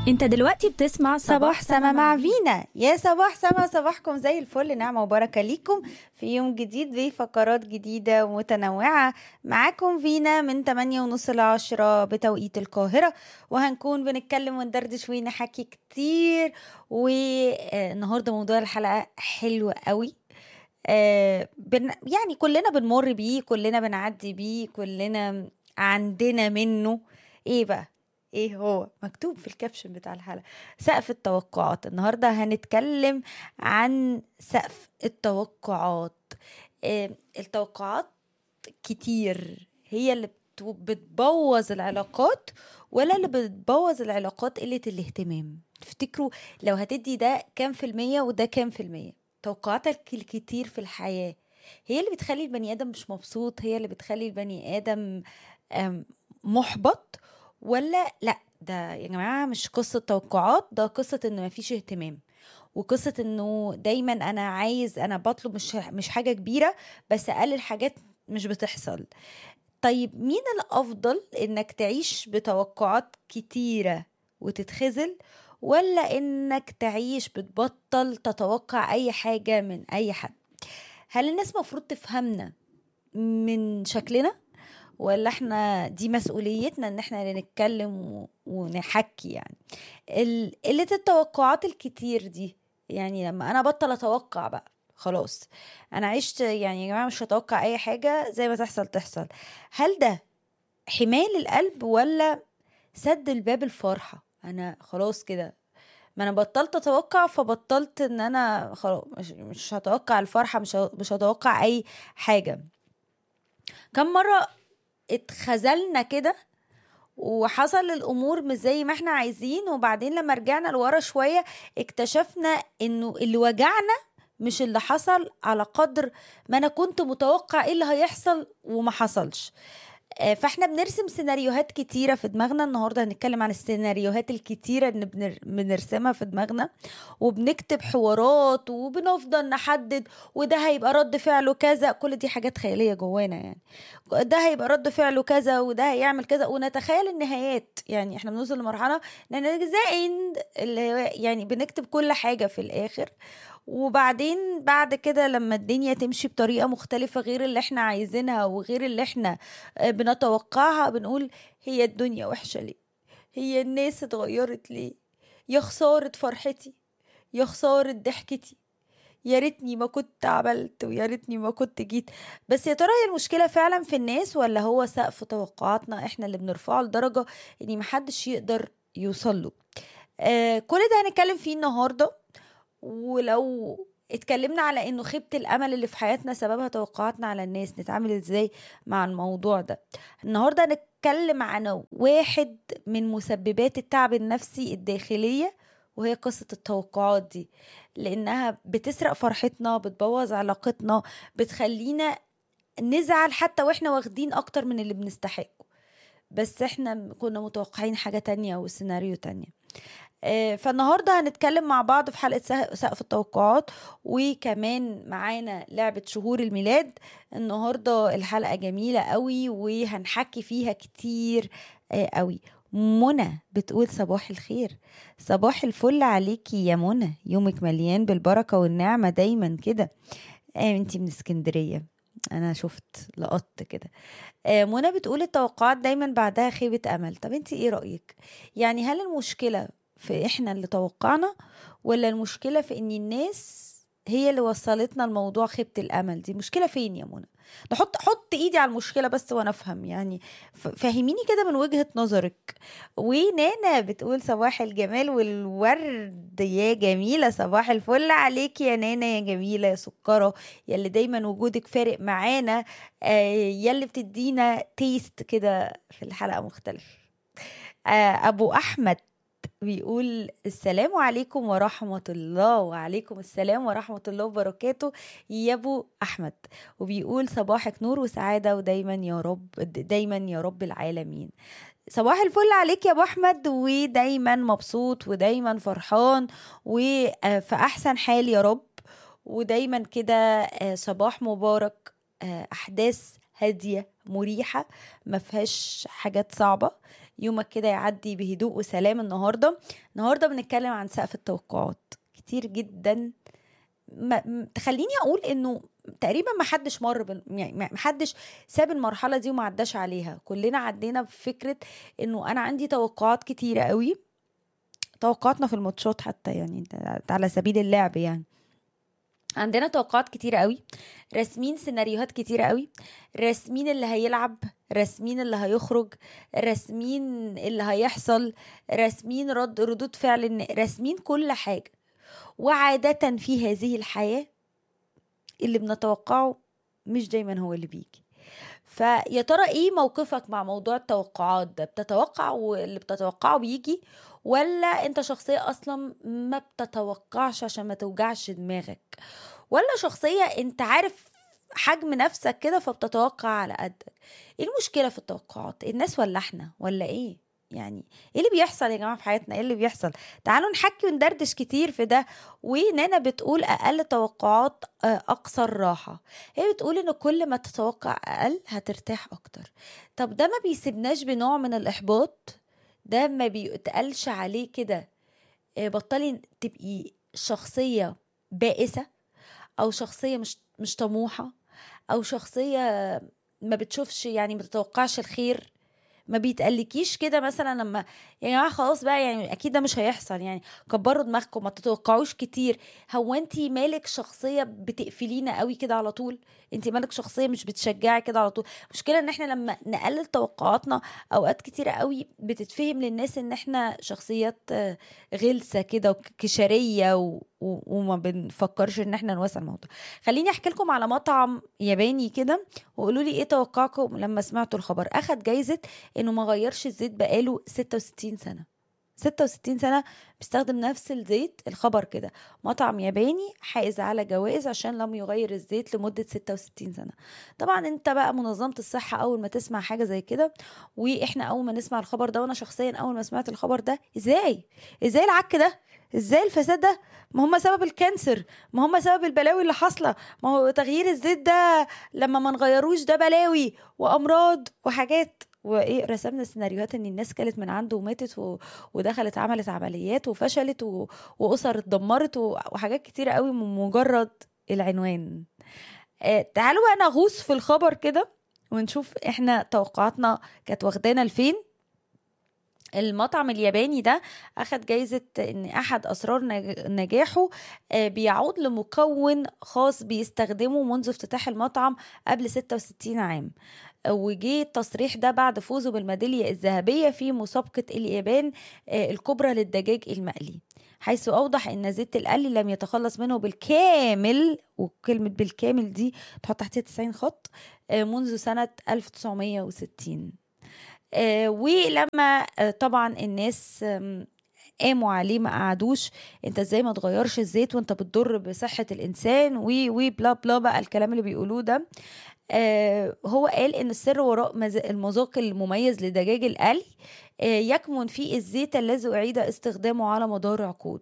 انت دلوقتي بتسمع صباح سما مع فينا يا صباح سما صباحكم زي الفل نعمة وبركة ليكم في يوم جديد بفقرات جديدة ومتنوعة معاكم فينا من 8 ونص ل 10 بتوقيت القاهرة وهنكون بنتكلم وندردش ونحكي كتير والنهاردة موضوع الحلقة حلو قوي آه، بن يعني كلنا بنمر بيه كلنا بنعدي بيه كلنا عندنا منه ايه بقى ايه هو مكتوب في الكابشن بتاع الحلقه سقف التوقعات النهارده هنتكلم عن سقف التوقعات آه، التوقعات كتير هي اللي بت- بتبوظ العلاقات ولا اللي بتبوظ العلاقات قلة الاهتمام تفتكروا لو هتدي ده كام في المية وده كام في المية توقعاتك الكتير في الحياة هي اللي بتخلي البني آدم مش مبسوط هي اللي بتخلي البني آدم آم، محبط ولا لا ده يا جماعة مش قصة توقعات ده قصة انه مفيش اهتمام وقصة انه دايما انا عايز انا بطلب مش مش حاجة كبيرة بس اقلل حاجات مش بتحصل طيب مين الافضل انك تعيش بتوقعات كتيرة وتتخزل ولا انك تعيش بتبطل تتوقع اي حاجة من اي حد هل الناس مفروض تفهمنا من شكلنا ولا احنا دي مسؤوليتنا ان احنا اللي نتكلم و- ونحكي يعني ال- قلة التوقعات الكتير دي يعني لما انا بطل اتوقع بقى خلاص انا عشت يعني يا جماعة مش هتوقع اي حاجة زي ما تحصل تحصل هل ده حماية للقلب ولا سد الباب الفرحة انا خلاص كده ما انا بطلت اتوقع فبطلت ان انا خلاص مش, مش هتوقع الفرحة مش ه- مش هتوقع اي حاجة كم مرة اتخذلنا كده وحصل الامور مش زي ما احنا عايزين وبعدين لما رجعنا لورا شويه اكتشفنا انه اللي وجعنا مش اللي حصل على قدر ما انا كنت متوقع ايه اللي هيحصل وما حصلش آه، فاحنا بنرسم سيناريوهات كتيرة في دماغنا النهاردة هنتكلم عن السيناريوهات الكتيرة اللي بنر- بنرسمها في دماغنا وبنكتب حوارات وبنفضل نحدد وده هيبقى رد فعله كذا كل دي حاجات خيالية جوانا يعني ده هيبقى رد فعله كذا وده هيعمل كذا ونتخيل النهايات يعني احنا بنوصل لمرحلة ان زي end اللي هو يعني بنكتب كل حاجة في الاخر وبعدين بعد كده لما الدنيا تمشي بطريقة مختلفة غير اللي احنا عايزينها وغير اللي احنا آه، بنتوقعها بنقول هي الدنيا وحشة ليه هي الناس اتغيرت ليه يا خسارة فرحتي يا خسارة ضحكتي يا ريتني ما كنت عملت ويا ريتني ما كنت جيت بس يا ترى هي المشكلة فعلا في الناس ولا هو سقف توقعاتنا احنا اللي بنرفعه لدرجة ان محدش يقدر يوصل له آه كل ده هنتكلم فيه النهارده ولو اتكلمنا على انه خيبة الامل اللي في حياتنا سببها توقعاتنا على الناس نتعامل ازاي مع الموضوع ده النهارده هنتكلم عن واحد من مسببات التعب النفسي الداخلية وهي قصة التوقعات دي لانها بتسرق فرحتنا بتبوظ علاقتنا بتخلينا نزعل حتى واحنا واخدين اكتر من اللي بنستحقه بس احنا كنا متوقعين حاجة تانية وسيناريو تانية آه، فالنهارده هنتكلم مع بعض في حلقه سه- سقف التوقعات وكمان معانا لعبه شهور الميلاد النهارده الحلقه جميله قوي وهنحكي فيها كتير آه، قوي منى بتقول صباح الخير صباح الفل عليكي يا منى يومك مليان بالبركه والنعمه دايما كده آه انتي من اسكندريه انا شفت لقطت كده آه منى بتقول التوقعات دايما بعدها خيبه امل طب انتي ايه رايك يعني هل المشكله في احنا اللي توقعنا ولا المشكلة في ان الناس هي اللي وصلتنا الموضوع خيبة الامل دي مشكلة فين يا منى نحط حط ايدي على المشكلة بس وانا افهم يعني ف- فهميني كده من وجهة نظرك ونانا بتقول صباح الجمال والورد يا جميلة صباح الفل عليك يا نانا يا جميلة يا سكرة يا اللي دايما وجودك فارق معانا آه، يا اللي بتدينا تيست كده في الحلقة مختلف آه، ابو احمد بيقول السلام عليكم ورحمة الله وعليكم السلام ورحمة الله وبركاته يا ابو احمد وبيقول صباحك نور وسعادة ودايما يا رب دايما يا رب العالمين صباح الفل عليك يا ابو احمد ودايما مبسوط ودايما فرحان وفي احسن حال يا رب ودايما كده آه، صباح مبارك آه، احداث هاديه مريحه ما فيهاش حاجات صعبه يومك كده يعدي بهدوء وسلام النهارده النهارده بنتكلم عن سقف التوقعات كتير جدا ما تخليني اقول انه تقريبا ما حدش مر بال... يعني ما حدش ساب المرحله دي وما عداش عليها كلنا عدينا بفكره انه انا عندي توقعات كتيره قوي توقعاتنا في الماتشات حتى يعني على سبيل اللعب يعني عندنا توقعات كتيرة قوي راسمين سيناريوهات كتيرة قوي راسمين اللي هيلعب راسمين اللي هيخرج راسمين اللي هيحصل راسمين رد ردود فعل راسمين كل حاجة وعادة في هذه الحياة اللي بنتوقعه مش دايما هو اللي بيجي فيا ترى ايه موقفك مع موضوع التوقعات ده بتتوقع واللي بتتوقعه بيجي ولا انت شخصية اصلا ما بتتوقعش عشان ما توجعش دماغك ولا شخصية انت عارف حجم نفسك كده فبتتوقع على قدك ايه المشكلة في التوقعات الناس ولا احنا ولا ايه يعني ايه اللي بيحصل يا جماعه في حياتنا ايه اللي بيحصل تعالوا نحكي وندردش كتير في ده ونانا بتقول اقل توقعات آه، اقصر راحه هي بتقول ان كل ما تتوقع اقل هترتاح اكتر طب ده ما بيسيبناش بنوع من الاحباط ده ما بيتقالش عليه كده آه، بطلي تبقي شخصيه بائسه او شخصيه مش مش طموحه او شخصيه ما بتشوفش يعني ما تتوقعش الخير ما بيتقلكيش كده مثلا لما يا جماعه خلاص بقى يعني اكيد ده مش هيحصل يعني كبروا دماغكم ما تتوقعوش كتير هو انت مالك شخصيه بتقفلينا قوي كده على طول انت مالك شخصيه مش بتشجعي كده على طول مشكله ان احنا لما نقلل توقعاتنا اوقات كتيره قوي بتتفهم للناس ان احنا شخصيات غلسه كده وكشريه و... و... وما بنفكرش ان احنا نوسع الموضوع خليني احكي لكم على مطعم ياباني كده وقولوا لي ايه توقعكم لما سمعتوا الخبر اخد جايزه انه ما غيرش الزيت بقاله 66 سنه 66 سنة بيستخدم نفس الزيت الخبر كده مطعم ياباني حائز على جوائز عشان لم يغير الزيت لمدة 66 سنة طبعا انت بقى منظمة الصحة اول ما تسمع حاجة زي كده واحنا اول ما نسمع الخبر ده وانا شخصيا اول ما سمعت الخبر ده ازاي ازاي العك ده ازاي الفساد ده ما هم سبب الكانسر ما هم سبب البلاوي اللي حاصله ما هو تغيير الزيت ده لما ما نغيروش ده بلاوي وامراض وحاجات وايه رسمنا سيناريوهات ان الناس كانت من عنده وماتت و... ودخلت عملت عمليات وفشلت و... واسر اتدمرت و... وحاجات كتيره قوي من مجرد العنوان آه تعالوا بقى نغوص في الخبر كده ونشوف احنا توقعاتنا كانت واخدانا لفين المطعم الياباني ده أخد جايزة إن أحد أسرار نجاحه آه، بيعود لمكون خاص بيستخدمه منذ افتتاح المطعم قبل 66 عام وجي التصريح ده بعد فوزه بالميدالية الذهبية في مسابقة اليابان آه، الكبرى للدجاج المقلي حيث أوضح أن زيت القلي لم يتخلص منه بالكامل وكلمة بالكامل دي تحط تحتها 90 خط آه، منذ سنة 1960 آه، ولما طبعا الناس قاموا عليه ما قعدوش انت ازاي ما تغيرش الزيت وانت بتضر بصحة الانسان وي وي بلا بلا بقى الكلام اللي بيقولوه ده آه هو قال ان السر وراء المذاق المميز لدجاج القلي آه يكمن في الزيت الذي اعيد استخدامه على مدار عقود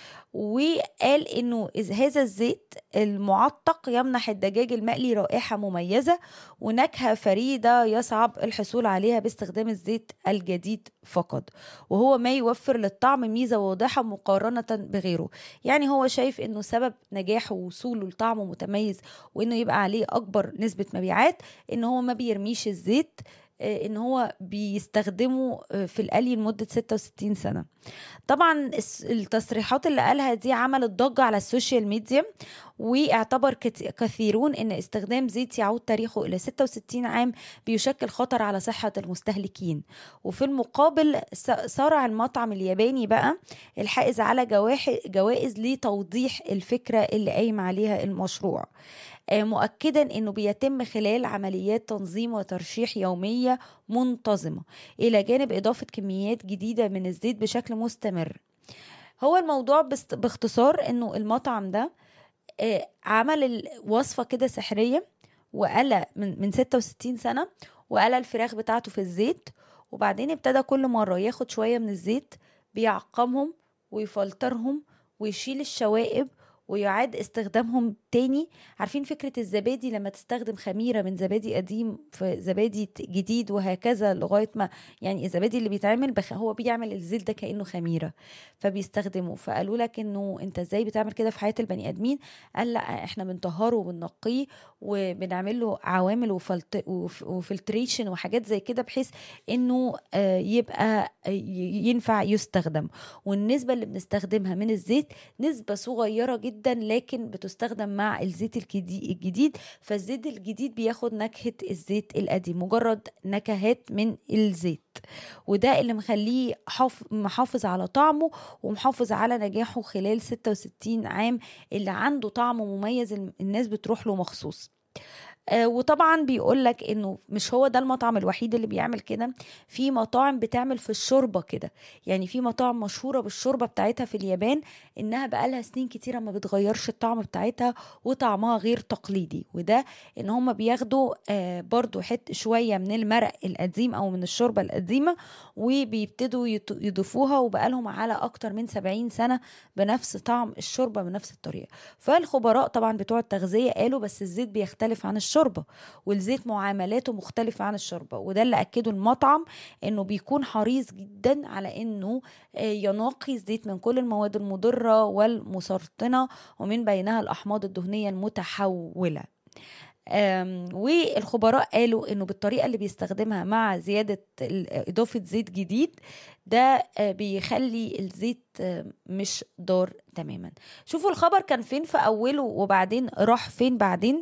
وقال انه هذا الزيت المعتق يمنح الدجاج المقلي رائحه مميزه ونكهه فريده يصعب الحصول عليها باستخدام الزيت الجديد فقط وهو ما يوفر للطعم ميزه واضحه مقارنه بغيره يعني هو شايف انه سبب نجاحه ووصوله لطعمه متميز وانه يبقى عليه اكبر نسبه مبيعات ان هو ما بيرميش الزيت آه، ان هو بيستخدمه آه، في القلي لمده 66 سنه طبعا التصريحات اللي قالها دي عملت ضجه على السوشيال ميديا واعتبر كثيرون ان استخدام زيت يعود تاريخه الى 66 عام بيشكل خطر على صحه المستهلكين وفي المقابل صارع المطعم الياباني بقى الحائز على جوائز لتوضيح الفكره اللي قايم عليها المشروع آه، مؤكدا انه بيتم خلال عمليات تنظيم وترشيح يوميه منتظمه الى جانب اضافه كميات جديده من الزيت بشكل مستمر هو الموضوع باختصار انه المطعم ده آه، عمل وصفه كده سحريه وقلى من من 66 سنه وقلى الفراخ بتاعته في الزيت وبعدين ابتدى كل مره ياخد شويه من الزيت بيعقمهم ويفلترهم ويشيل الشوائب ويعاد استخدامهم تاني عارفين فكرة الزبادي لما تستخدم خميرة من زبادي قديم في زبادي جديد وهكذا لغاية ما يعني الزبادي اللي بيتعمل بخ هو بيعمل الزيت ده كأنه خميرة فبيستخدمه فقالوا لك انه انت ازاي بتعمل كده في حياة البني ادمين قال لا احنا بنطهره وبننقيه وبنعمل له عوامل وفلت وفلتريشن وحاجات زي كده بحيث انه يبقى ينفع يستخدم والنسبة اللي بنستخدمها من الزيت نسبة صغيرة جدا لكن بتستخدم مع الزيت الجديد فالزيت الجديد بياخد نكهة الزيت القديم مجرد نكهات من الزيت وده اللي مخليه محافظ على طعمه ومحافظ على نجاحه خلال 66 عام اللي عنده طعم مميز الناس بتروح له مخصوص آه وطبعا بيقول لك انه مش هو ده المطعم الوحيد اللي بيعمل كده في مطاعم بتعمل في الشوربه كده يعني في مطاعم مشهوره بالشوربه بتاعتها في اليابان انها بقالها سنين كتيره ما بتغيرش الطعم بتاعتها وطعمها غير تقليدي وده ان هم بياخدوا آه برضو حت شويه من المرق القديم او من الشوربه القديمه وبيبتدوا يضيفوها وبقالهم على اكتر من 70 سنه بنفس طعم الشوربه بنفس الطريقه فالخبراء طبعا بتوع التغذيه قالوا بس الزيت بيختلف عن الشوربه الشوربه والزيت معاملاته مختلفه عن الشوربه وده اللي اكده المطعم انه بيكون حريص جدا على انه ينقي الزيت من كل المواد المضره والمسرطنه ومن بينها الاحماض الدهنيه المتحوله والخبراء قالوا انه بالطريقه اللي بيستخدمها مع زياده اضافه زيت جديد ده بيخلي الزيت مش ضار تماما شوفوا الخبر كان فين في اوله وبعدين راح فين بعدين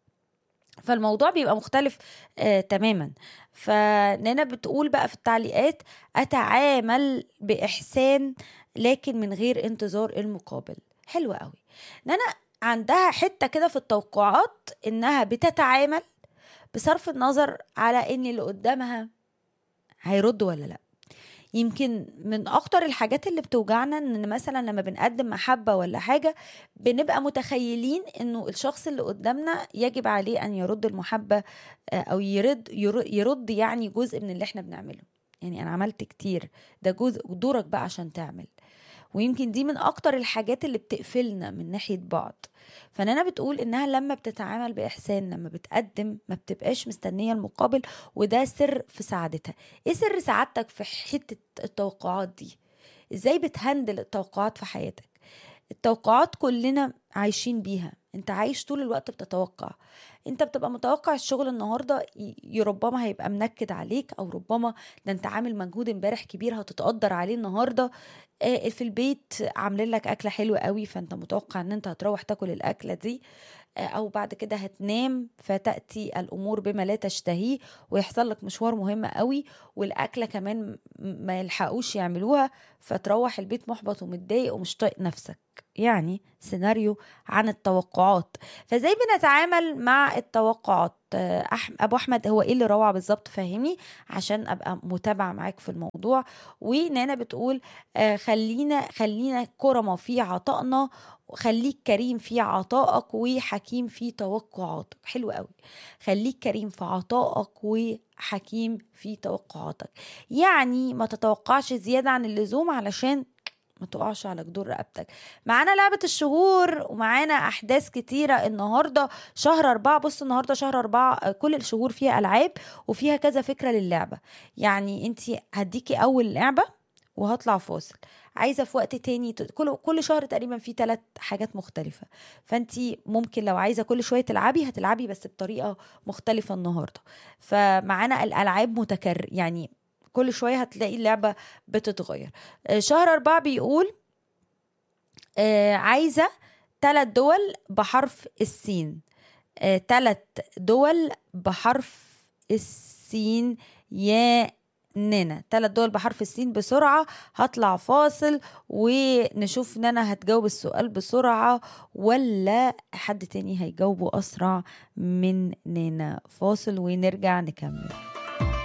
فالموضوع بيبقى مختلف آه تماما فنانا بتقول بقى في التعليقات اتعامل باحسان لكن من غير انتظار المقابل حلوة قوي نانا عندها حته كده في التوقعات انها بتتعامل بصرف النظر على ان اللي قدامها هيرد ولا لا يمكن من اكتر الحاجات اللي بتوجعنا ان مثلا لما بنقدم محبة ولا حاجة بنبقى متخيلين انه الشخص اللي قدامنا يجب عليه ان يرد المحبة او يرد يرد يعني جزء من اللي احنا بنعمله يعني انا عملت كتير ده جزء دورك بقى عشان تعمل ويمكن دي من اكتر الحاجات اللي بتقفلنا من ناحية بعض فنانا بتقول انها لما بتتعامل باحسان لما بتقدم ما بتبقاش مستنيه المقابل وده سر في سعادتها ايه سر سعادتك في حته التوقعات دي ازاي بتهندل التوقعات في حياتك التوقعات كلنا عايشين بيها انت عايش طول الوقت بتتوقع انت بتبقى متوقع الشغل النهارده ربما هيبقى منكد عليك او ربما ده انت عامل مجهود امبارح كبير هتتقدر عليه النهارده في البيت عاملين لك اكله حلوه قوي فانت متوقع ان انت هتروح تاكل الاكله دي او بعد كده هتنام فتاتي الامور بما لا تشتهيه ويحصل لك مشوار مهم قوي والاكله كمان ما يلحقوش يعملوها فتروح البيت محبط ومتضايق ومش طايق نفسك يعني سيناريو عن التوقعات فازاي بنتعامل مع التوقعات ابو احمد هو ايه اللي روعه بالظبط فهمي عشان ابقى متابعه معاك في الموضوع ونانا بتقول خلينا خلينا كرمة في عطائنا خليك كريم في عطائك وحكيم في توقعاتك حلو قوي خليك كريم في عطائك وحكيم في توقعاتك يعني ما تتوقعش زيادة عن اللزوم علشان ما تقعش على جدور رقبتك معانا لعبة الشهور ومعانا أحداث كتيرة النهاردة شهر أربعة بص النهاردة شهر أربعة كل الشهور فيها ألعاب وفيها كذا فكرة للعبة يعني انت هديكي أول لعبة وهطلع فاصل عايزه في وقت تاني كل كل شهر تقريبا في ثلاث حاجات مختلفه فانت ممكن لو عايزه كل شويه تلعبي هتلعبي بس بطريقه مختلفه النهارده فمعانا الالعاب متكرر يعني كل شويه هتلاقي اللعبه بتتغير شهر أربعة بيقول آه عايزه ثلاث دول بحرف السين ثلاث دول بحرف السين يا نانا ثلاث دول بحرف السين بسرعة هطلع فاصل ونشوف نانا هتجاوب السؤال بسرعة ولا حد تاني هيجاوبه أسرع من نانا فاصل ونرجع نكمل